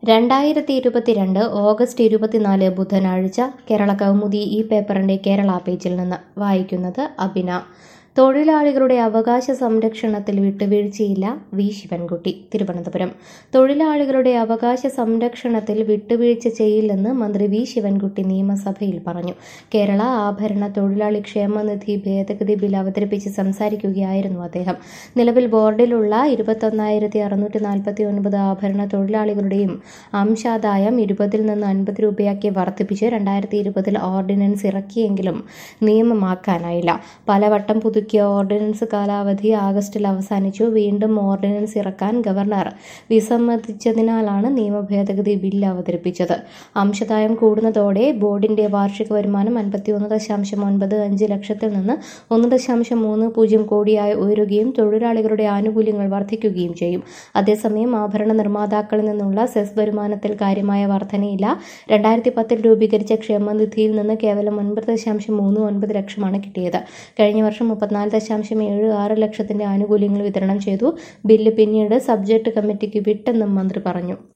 രണ്ടായിരത്തി ഇരുപത്തിരണ്ട് ഓഗസ്റ്റ് ഇരുപത്തിനാല് ബുധനാഴ്ച കേരള കൗമുദി ഈ പേപ്പറിന്റെ കേരള പേജിൽ നിന്ന് വായിക്കുന്നത് അബിന തൊഴിലാളികളുടെ അവകാശ സംരക്ഷണത്തിൽ വിട്ടുവീഴ്ചയില്ല വി ശിവൻകുട്ടി തിരുവനന്തപുരം തൊഴിലാളികളുടെ അവകാശ സംരക്ഷണത്തിൽ വിട്ടുവീഴ്ച ചെയ്യില്ലെന്ന് മന്ത്രി വി ശിവൻകുട്ടി നിയമസഭയിൽ പറഞ്ഞു കേരള ആഭരണ തൊഴിലാളി ക്ഷേമനിധി ഭേദഗതി ബിൽ അവതരിപ്പിച്ച് സംസാരിക്കുകയായിരുന്നു അദ്ദേഹം നിലവിൽ ബോർഡിലുള്ള ഇരുപത്തൊന്നായിരത്തി അറുന്നൂറ്റി നാൽപ്പത്തി ഒൻപത് ആഭരണ തൊഴിലാളികളുടെയും അംശാദായം ഇരുപതിൽ നിന്ന് അൻപത് രൂപയാക്കി വർദ്ധിപ്പിച്ച് രണ്ടായിരത്തി ഇരുപതിൽ ഓർഡിനൻസ് ഇറക്കിയെങ്കിലും നിയമമാക്കാനായില്ല പലവട്ടം പുതുക്കിയ ഓർഡിനൻസ് കാലാവധി ആഗസ്റ്റിൽ അവസാനിച്ചു വീണ്ടും ഓർഡിനൻസ് ഇറക്കാൻ ഗവർണർ വിസമ്മതിച്ചതിനാലാണ് നിയമ ഭേദഗതി ബില്ല് അവതരിപ്പിച്ചത് അംശദായം കൂടുന്നതോടെ ബോർഡിന്റെ വാർഷിക വരുമാനം അൻപത്തിയൊന്ന് ദശാംശം ഒൻപത് അഞ്ച് ലക്ഷത്തിൽ നിന്ന് ഒന്ന് ദശാംശം മൂന്ന് പൂജ്യം കോടിയായി ഉയരുകയും തൊഴിലാളികളുടെ ആനുകൂല്യങ്ങൾ വർദ്ധിക്കുകയും ചെയ്യും അതേസമയം ആഭരണ നിർമ്മാതാക്കളിൽ നിന്നുള്ള സെസ് വരുമാനത്തിൽ കാര്യമായ വർധനയില്ല രണ്ടായിരത്തി പത്തിൽ രൂപീകരിച്ച ക്ഷേമനിധിയിൽ നിന്ന് കേവലം ഒൻപത് ദശാംശം മൂന്ന് ഒൻപത് ലക്ഷമാണ് കിട്ടിയത് കഴിഞ്ഞ വർഷം മുപ്പത്തിനാല് ദശാംശം ഏഴ് ആറ് ലക്ഷത്തിന്റെ ആനുകൂല്യങ്ങൾ വിതരണം ചെയ്തു ബില്ല് പിന്നീട് സബ്ജക്ട് കമ്മിറ്റിക്ക് വിട്ടെന്നും മന്ത്രി പറഞ്ഞു